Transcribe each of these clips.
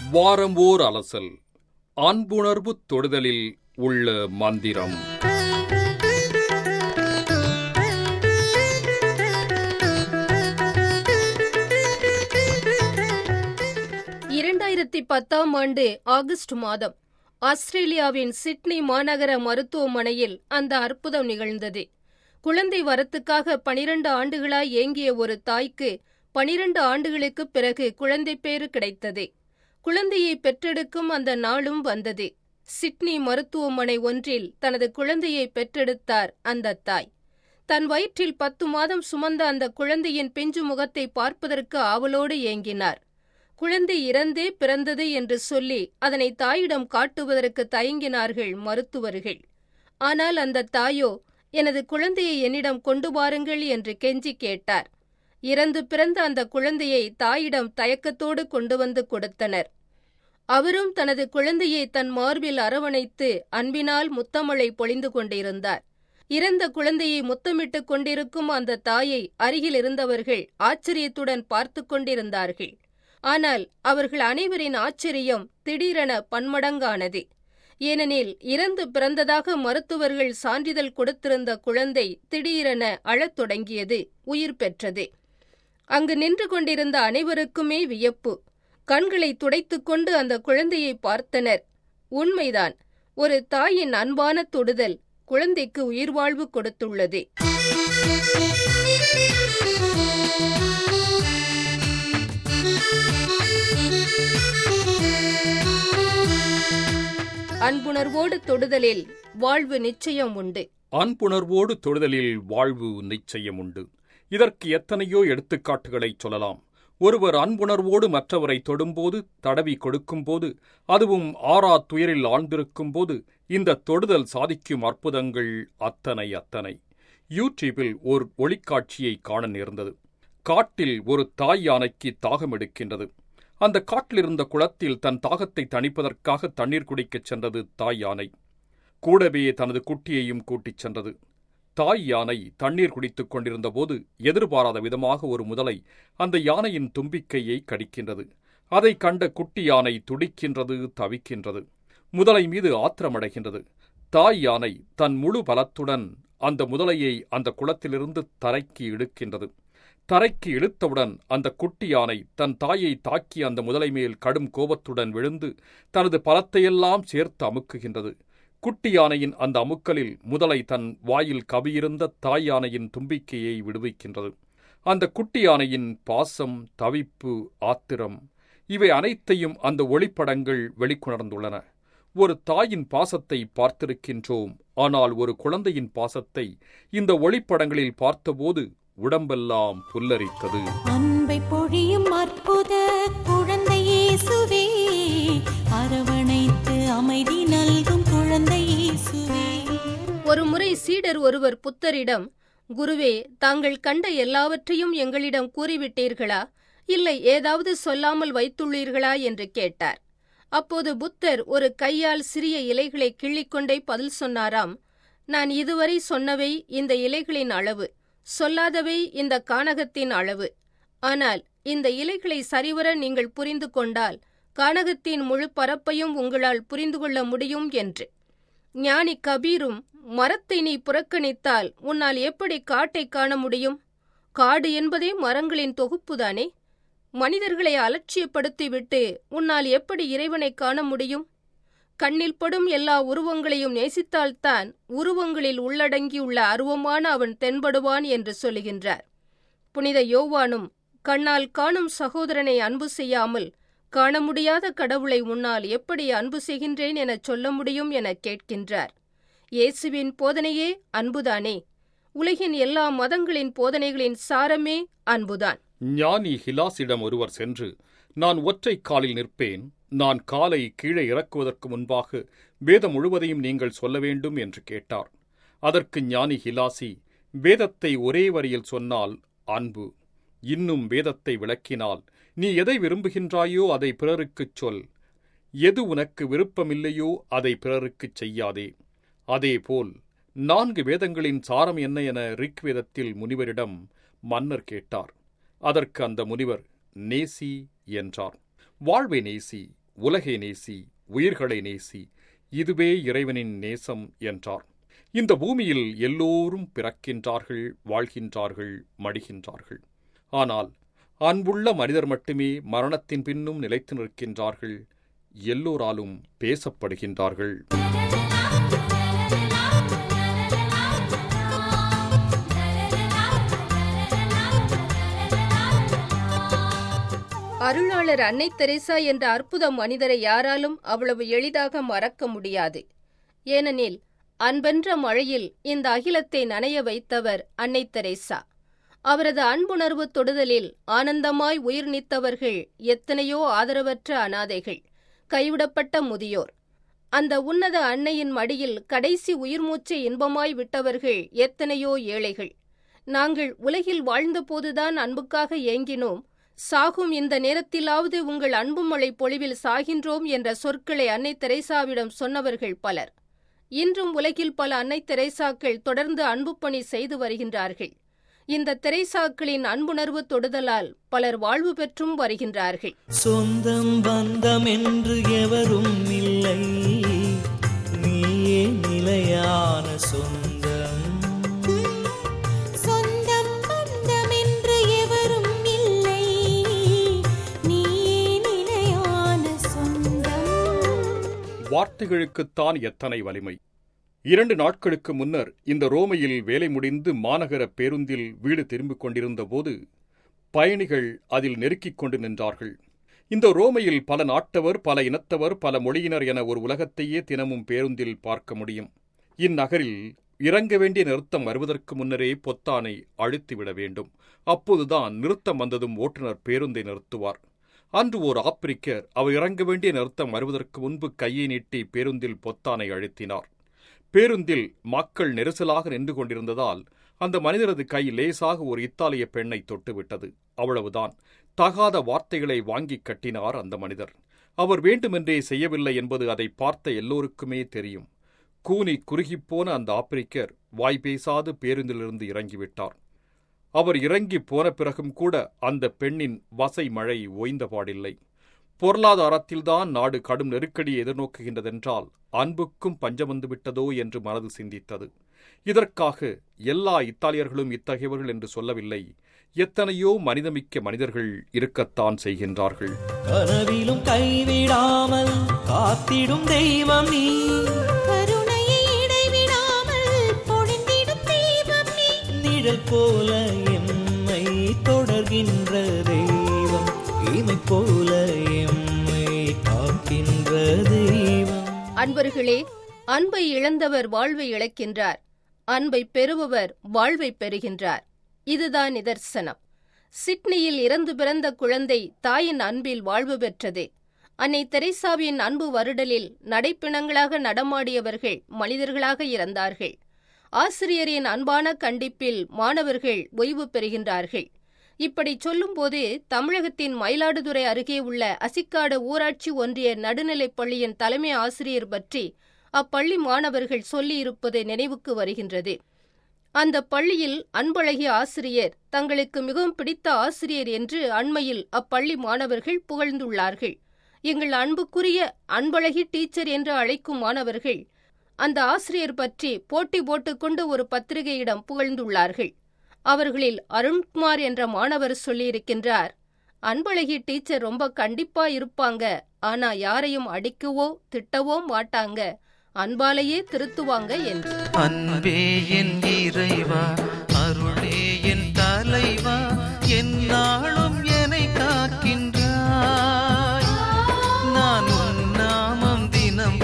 வாரம் ஓர் அலசல் அன்புணர்வு தொடுதலில் உள்ள மந்திரம் இரண்டாயிரத்தி பத்தாம் ஆண்டு ஆகஸ்ட் மாதம் ஆஸ்திரேலியாவின் சிட்னி மாநகர மருத்துவமனையில் அந்த அற்புதம் நிகழ்ந்தது குழந்தை வரத்துக்காக பனிரண்டு ஆண்டுகளாய் ஏங்கிய ஒரு தாய்க்கு பனிரண்டு ஆண்டுகளுக்குப் பிறகு குழந்தை பேறு கிடைத்தது குழந்தையை பெற்றெடுக்கும் அந்த நாளும் வந்தது சிட்னி மருத்துவமனை ஒன்றில் தனது குழந்தையை பெற்றெடுத்தார் அந்த தாய் தன் வயிற்றில் பத்து மாதம் சுமந்த அந்த குழந்தையின் பிஞ்சு முகத்தை பார்ப்பதற்கு ஆவலோடு ஏங்கினார் குழந்தை இறந்தே பிறந்தது என்று சொல்லி அதனை தாயிடம் காட்டுவதற்கு தயங்கினார்கள் மருத்துவர்கள் ஆனால் அந்த தாயோ எனது குழந்தையை என்னிடம் கொண்டு வாருங்கள் என்று கெஞ்சி கேட்டார் இறந்து பிறந்த அந்த குழந்தையை தாயிடம் தயக்கத்தோடு கொண்டு வந்து கொடுத்தனர் அவரும் தனது குழந்தையை தன் மார்பில் அரவணைத்து அன்பினால் முத்தமழை பொழிந்து கொண்டிருந்தார் இறந்த குழந்தையை முத்தமிட்டுக் கொண்டிருக்கும் அந்த தாயை அருகில் இருந்தவர்கள் ஆச்சரியத்துடன் பார்த்து கொண்டிருந்தார்கள் ஆனால் அவர்கள் அனைவரின் ஆச்சரியம் திடீரென பன்மடங்கானது ஏனெனில் இறந்து பிறந்ததாக மருத்துவர்கள் சான்றிதழ் கொடுத்திருந்த குழந்தை திடீரென அழத் தொடங்கியது உயிர் பெற்றது அங்கு நின்று கொண்டிருந்த அனைவருக்குமே வியப்பு கண்களை துடைத்துக்கொண்டு அந்த குழந்தையை பார்த்தனர் உண்மைதான் ஒரு தாயின் அன்பான தொடுதல் குழந்தைக்கு உயிர்வாழ்வு கொடுத்துள்ளது அன்புணர்வோடு தொடுதலில் வாழ்வு நிச்சயம் உண்டு அன்புணர்வோடு தொடுதலில் வாழ்வு நிச்சயம் உண்டு இதற்கு எத்தனையோ எடுத்துக்காட்டுகளைச் சொல்லலாம் ஒருவர் அன்புணர்வோடு மற்றவரை தொடும்போது தடவி கொடுக்கும்போது அதுவும் ஆறா துயரில் ஆழ்ந்திருக்கும்போது இந்த தொடுதல் சாதிக்கும் அற்புதங்கள் அத்தனை அத்தனை யூடியூபில் ஓர் ஒளிக்காட்சியை காண நேர்ந்தது காட்டில் ஒரு தாய் யானைக்கு தாகம் எடுக்கின்றது அந்த காட்டிலிருந்த குளத்தில் தன் தாகத்தை தணிப்பதற்காக தண்ணீர் குடிக்கச் சென்றது தாய் யானை கூடவே தனது குட்டியையும் கூட்டிச் சென்றது தாய் யானை தண்ணீர் குடித்துக் கொண்டிருந்தபோது எதிர்பாராத விதமாக ஒரு முதலை அந்த யானையின் தும்பிக்கையை கடிக்கின்றது அதைக் கண்ட குட்டி யானை துடிக்கின்றது தவிக்கின்றது முதலை மீது ஆத்திரமடைகின்றது தாய் யானை தன் முழு பலத்துடன் அந்த முதலையை அந்த குளத்திலிருந்து தரைக்கு இழுக்கின்றது தரைக்கு இழுத்தவுடன் அந்த குட்டி யானை தன் தாயை தாக்கி அந்த முதலை மேல் கடும் கோபத்துடன் விழுந்து தனது பலத்தையெல்லாம் சேர்த்து அமுக்குகின்றது குட்டி யானையின் அந்த அமுக்கலில் முதலை தன் வாயில் கவியிருந்த தாய் யானையின் தும்பிக்கையை விடுவிக்கின்றது அந்த குட்டி யானையின் பாசம் தவிப்பு ஆத்திரம் இவை அனைத்தையும் அந்த ஒளிப்படங்கள் வெளிக்கொணர்ந்துள்ளன ஒரு தாயின் பாசத்தை பார்த்திருக்கின்றோம் ஆனால் ஒரு குழந்தையின் பாசத்தை இந்த ஒளிப்படங்களில் பார்த்தபோது உடம்பெல்லாம் புல்லரித்தது அன்பை பொழியும் அற்புத குழந்தை இயேசுவே அரவணைத்து அமைதி நல்கும் குழந்தை இயேசுவே ஒரு முறை சீடர் ஒருவர் புத்தரிடம் குருவே தாங்கள் கண்ட எல்லாவற்றையும் எங்களிடம் கூறிவிட்டீர்களா இல்லை ஏதாவது சொல்லாமல் வைத்துள்ளீர்களா என்று கேட்டார் அப்போது புத்தர் ஒரு கையால் சிறிய இலைகளை கிள்ளிக்கொண்டே பதில் சொன்னாராம் நான் இதுவரை சொன்னவை இந்த இலைகளின் அளவு சொல்லாதவை இந்த கானகத்தின் அளவு ஆனால் இந்த இலைகளை சரிவர நீங்கள் புரிந்து கொண்டால் கானகத்தின் முழு பரப்பையும் உங்களால் புரிந்து கொள்ள முடியும் என்று ஞானி கபீரும் மரத்தை நீ புறக்கணித்தால் உன்னால் எப்படி காட்டை காண முடியும் காடு என்பதே மரங்களின் தொகுப்புதானே மனிதர்களை அலட்சியப்படுத்திவிட்டு உன்னால் எப்படி இறைவனை காண முடியும் கண்ணில் படும் எல்லா உருவங்களையும் நேசித்தால்தான் உருவங்களில் உள்ளடங்கியுள்ள அருவமான அவன் தென்படுவான் என்று சொல்லுகின்றார் புனித யோவானும் கண்ணால் காணும் சகோதரனை அன்பு செய்யாமல் காண முடியாத கடவுளை உன்னால் எப்படி அன்பு செய்கின்றேன் எனச் சொல்ல முடியும் எனக் கேட்கின்றார் இயேசுவின் போதனையே அன்புதானே உலகின் எல்லா மதங்களின் போதனைகளின் சாரமே அன்புதான் ஞானி ஹிலாசிடம் ஒருவர் சென்று நான் ஒற்றை காலில் நிற்பேன் நான் காலை கீழே இறக்குவதற்கு முன்பாக வேதம் முழுவதையும் நீங்கள் சொல்ல வேண்டும் என்று கேட்டார் அதற்கு ஞானி ஹிலாசி வேதத்தை ஒரே வரியில் சொன்னால் அன்பு இன்னும் வேதத்தை விளக்கினால் நீ எதை விரும்புகின்றாயோ அதை பிறருக்குச் சொல் எது உனக்கு விருப்பமில்லையோ அதை பிறருக்குச் செய்யாதே அதேபோல் நான்கு வேதங்களின் சாரம் என்ன என ரிக்வேதத்தில் முனிவரிடம் மன்னர் கேட்டார் அதற்கு அந்த முனிவர் நேசி என்றார் வாழ்வை நேசி உலகை நேசி உயிர்களை நேசி இதுவே இறைவனின் நேசம் என்றார் இந்த பூமியில் எல்லோரும் பிறக்கின்றார்கள் வாழ்கின்றார்கள் மடிகின்றார்கள் ஆனால் அன்புள்ள மனிதர் மட்டுமே மரணத்தின் பின்னும் நிலைத்து நிற்கின்றார்கள் எல்லோராலும் பேசப்படுகின்றார்கள் அருளாளர் அன்னை தெரேசா என்ற அற்புத மனிதரை யாராலும் அவ்வளவு எளிதாக மறக்க முடியாது ஏனெனில் அன்பென்ற மழையில் இந்த அகிலத்தை நனைய வைத்தவர் அன்னை தெரேசா அவரது அன்புணர்வு தொடுதலில் ஆனந்தமாய் உயிர் நீத்தவர்கள் எத்தனையோ ஆதரவற்ற அனாதைகள் கைவிடப்பட்ட முதியோர் அந்த உன்னத அன்னையின் மடியில் கடைசி உயிர் மூச்சை இன்பமாய் விட்டவர்கள் எத்தனையோ ஏழைகள் நாங்கள் உலகில் வாழ்ந்தபோதுதான் அன்புக்காக ஏங்கினோம் சாகும் இந்த நேரத்திலாவது உங்கள் அன்பு மழை பொழிவில் சாகின்றோம் என்ற சொற்களை அன்னை தெரேசாவிடம் சொன்னவர்கள் பலர் இன்றும் உலகில் பல அன்னை தெரேசாக்கள் தொடர்ந்து அன்பு பணி செய்து வருகின்றார்கள் இந்த தெரேசாக்களின் அன்புணர்வு தொடுதலால் பலர் வாழ்வு பெற்றும் வருகின்றார்கள் சொந்தம் பந்தம் என்று எவரும் இல்லை நீயே நிலையான சொந்தம் சொந்தம் பந்தம் என்று எவரும் இல்லை நீயே நிலையான சொந்தம் வார்த்தைகளுக்குத்தான் எத்தனை வலிமை இரண்டு நாட்களுக்கு முன்னர் இந்த ரோமையில் வேலை முடிந்து மாநகர பேருந்தில் வீடு திரும்பிக் கொண்டிருந்த போது பயணிகள் அதில் நெருக்கிக் கொண்டு நின்றார்கள் இந்த ரோமையில் பல நாட்டவர் பல இனத்தவர் பல மொழியினர் என ஒரு உலகத்தையே தினமும் பேருந்தில் பார்க்க முடியும் இந்நகரில் இறங்க வேண்டிய நிறுத்தம் வருவதற்கு முன்னரே பொத்தானை அழுத்திவிட வேண்டும் அப்போதுதான் நிறுத்தம் வந்ததும் ஓட்டுநர் பேருந்தை நிறுத்துவார் அன்று ஓர் ஆப்பிரிக்கர் அவர் இறங்க வேண்டிய நிறுத்தம் வருவதற்கு முன்பு கையை நீட்டி பேருந்தில் பொத்தானை அழுத்தினார் பேருந்தில் மக்கள் நெரிசலாக நின்று கொண்டிருந்ததால் அந்த மனிதரது கை லேசாக ஒரு இத்தாலிய பெண்ணை தொட்டுவிட்டது அவ்வளவுதான் தகாத வார்த்தைகளை வாங்கி கட்டினார் அந்த மனிதர் அவர் வேண்டுமென்றே செய்யவில்லை என்பது அதை பார்த்த எல்லோருக்குமே தெரியும் கூனி குறுகிப்போன அந்த ஆப்பிரிக்கர் வாய் பேசாது பேருந்திலிருந்து இறங்கிவிட்டார் அவர் இறங்கி போன பிறகும் கூட அந்த பெண்ணின் வசை மழை ஓய்ந்தபாடில்லை பொருளாதாரத்தில்தான் நாடு கடும் நெருக்கடியை எதிர்நோக்குகின்றதென்றால் அன்புக்கும் பஞ்சம் வந்து விட்டதோ என்று மனது சிந்தித்தது இதற்காக எல்லா இத்தாலியர்களும் இத்தகையவர்கள் என்று சொல்லவில்லை எத்தனையோ மனிதமிக்க மனிதர்கள் இருக்கத்தான் செய்கின்றார்கள் கனவிலும் கைவிடாமல் காத்திடும் தெய்வம் நீ கருணையை இடைவிடாமல் பொழிந்திடும் தெய்வம் நீ நிழல் போல எம்மை தொடர்கின்ற தெய்வம் இமை போல எம்மை காக்கின்ற தெய்வம் அன்பர்களே அன்பை இழந்தவர் வாழ்வை இழக்கின்றார் அன்பை பெறுபவர் வாழ்வை பெறுகின்றார் இதுதான் நிதர்சனம் சிட்னியில் இறந்து பிறந்த குழந்தை தாயின் அன்பில் வாழ்வு பெற்றது அன்னை தெரேசாவின் அன்பு வருடலில் நடைப்பிணங்களாக நடமாடியவர்கள் மனிதர்களாக இறந்தார்கள் ஆசிரியரின் அன்பான கண்டிப்பில் மாணவர்கள் ஓய்வு பெறுகின்றார்கள் இப்படி சொல்லும்போது தமிழகத்தின் மயிலாடுதுறை அருகே உள்ள அசிக்காடு ஊராட்சி ஒன்றிய நடுநிலைப் பள்ளியின் தலைமை ஆசிரியர் பற்றி அப்பள்ளி மாணவர்கள் சொல்லியிருப்பது நினைவுக்கு வருகின்றது அந்த பள்ளியில் அன்பழகிய ஆசிரியர் தங்களுக்கு மிகவும் பிடித்த ஆசிரியர் என்று அண்மையில் அப்பள்ளி மாணவர்கள் புகழ்ந்துள்ளார்கள் எங்கள் அன்புக்குரிய அன்பழகி டீச்சர் என்று அழைக்கும் மாணவர்கள் அந்த ஆசிரியர் பற்றி போட்டி போட்டுக்கொண்டு ஒரு பத்திரிகையிடம் புகழ்ந்துள்ளார்கள் அவர்களில் அருண்குமார் என்ற மாணவர் சொல்லியிருக்கின்றார் அன்பழகி டீச்சர் ரொம்ப கண்டிப்பா இருப்பாங்க ஆனா யாரையும் அடிக்கவோ திட்டவோ மாட்டாங்க அன்பாலேயே திருத்துவாங்க என்று அன்பே என் இறைவா அருளே என் தலைவா என்னாலும் என்னை காக்கின்றாய் நான் உன் நாமம் தினம்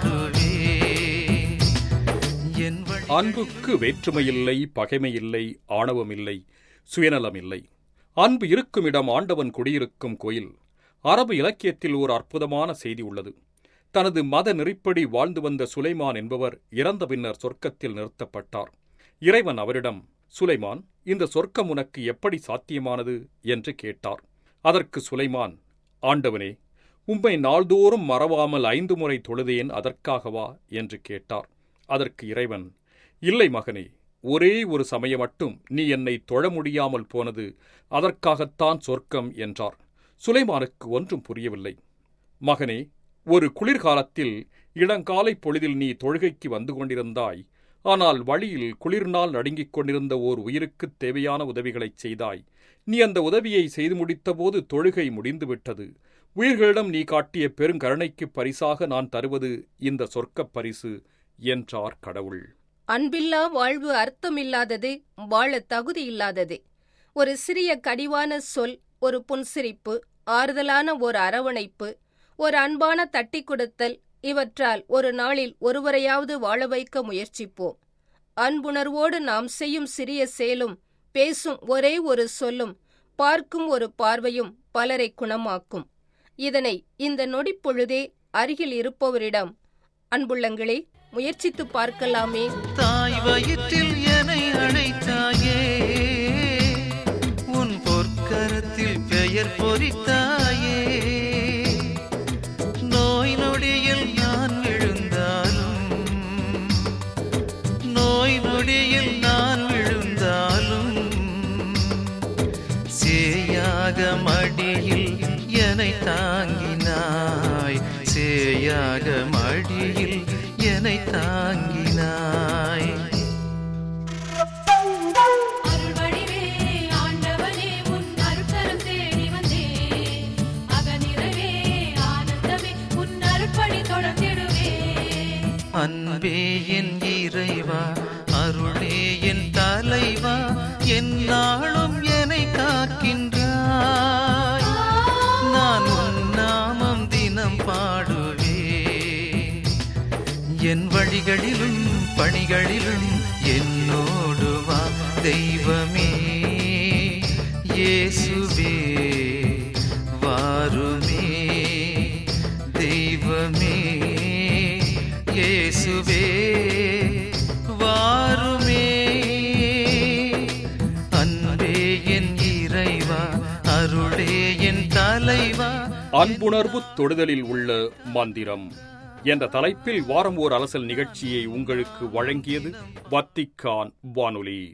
பாடுவேன் என் வழி அன்புக்கு வேற்றுமையில்லை பகைமையில்லை ஆணவமில்லை சுயநலமில்லை அன்பு இருக்கும் இடம் ஆண்டவன் குடியிருக்கும் கோயில் அரபு இலக்கியத்தில் ஒரு அற்புதமான செய்தி உள்ளது தனது மத நெறிப்படி வாழ்ந்து வந்த சுலைமான் என்பவர் இறந்த பின்னர் சொர்க்கத்தில் நிறுத்தப்பட்டார் இறைவன் அவரிடம் சுலைமான் இந்த சொர்க்கம் உனக்கு எப்படி சாத்தியமானது என்று கேட்டார் அதற்கு சுலைமான் ஆண்டவனே உம்மை நாள்தோறும் மறவாமல் ஐந்து முறை தொழுதேன் அதற்காகவா என்று கேட்டார் அதற்கு இறைவன் இல்லை மகனே ஒரே ஒரு சமயம் மட்டும் நீ என்னை தொழ முடியாமல் போனது அதற்காகத்தான் சொர்க்கம் என்றார் சுலைமானுக்கு ஒன்றும் புரியவில்லை மகனே ஒரு குளிர்காலத்தில் இளங்காலை பொழுதில் நீ தொழுகைக்கு வந்து கொண்டிருந்தாய் ஆனால் வழியில் குளிர்னால் நடுங்கிக் கொண்டிருந்த ஓர் உயிருக்குத் தேவையான உதவிகளைச் செய்தாய் நீ அந்த உதவியை செய்து முடித்தபோது தொழுகை முடிந்துவிட்டது உயிர்களிடம் நீ காட்டிய பெருங்கருணைக்குப் பரிசாக நான் தருவது இந்த சொர்க்கப் பரிசு என்றார் கடவுள் அன்பில்லா வாழ்வு அர்த்தமில்லாதது வாழ தகுதியில்லாதது ஒரு சிறிய கடிவான சொல் ஒரு புன்சிரிப்பு ஆறுதலான ஒரு அரவணைப்பு ஒரு அன்பான தட்டி கொடுத்தல் இவற்றால் ஒரு நாளில் ஒருவரையாவது வாழ வைக்க முயற்சிப்போம் அன்புணர்வோடு நாம் செய்யும் சிறிய செயலும் பேசும் ஒரே ஒரு சொல்லும் பார்க்கும் ஒரு பார்வையும் பலரை குணமாக்கும் இதனை இந்த நொடிப்பொழுதே அருகில் இருப்பவரிடம் அன்புள்ளங்களே முயற்சித்து பார்க்கலாமே தாய் வயிற்றில் என்னை அழைத்தாயே உன் பொற்கரத்தில் பெயர் பொறித்தாயே நோய் நொடியில் நான் விழுந்தாலும் நோய் நொடியில் நான் விழுந்தாலும் சேயாக மடியில் என்னை தாங்கினாய் சேயாக மடியில் என்னை தாங்கினாய் அருள் வடிவே ஆண்டவனே உன் அருட்கரம் தேடி வந்தேன் அகநிறைவே ஆனந்தமே உன் அருட்பணி தொடர்ந்திடுவேன் அன்பே என் இறைவா அருளே என் தலைவா என்னாலும் என்னை காக்கின்றாய் நான் உன் நாமம் தினம் பாடுவேன் என் வழிகளிலும் பணிகளிலும் என்னோடு வா தெய்வமே இயேசுவே வாருமே தெய்வமே இயேசுவே வாருமே அன்பே என் இறைவா அருளே என் தலைவா அன்புணர்வு தொடுதலில் உள்ள மந்திரம் என்ற தலைப்பில் வாரம் ஓர் அலசல் நிகழ்ச்சியை உங்களுக்கு வழங்கியது வத்திக்கான் வானொலி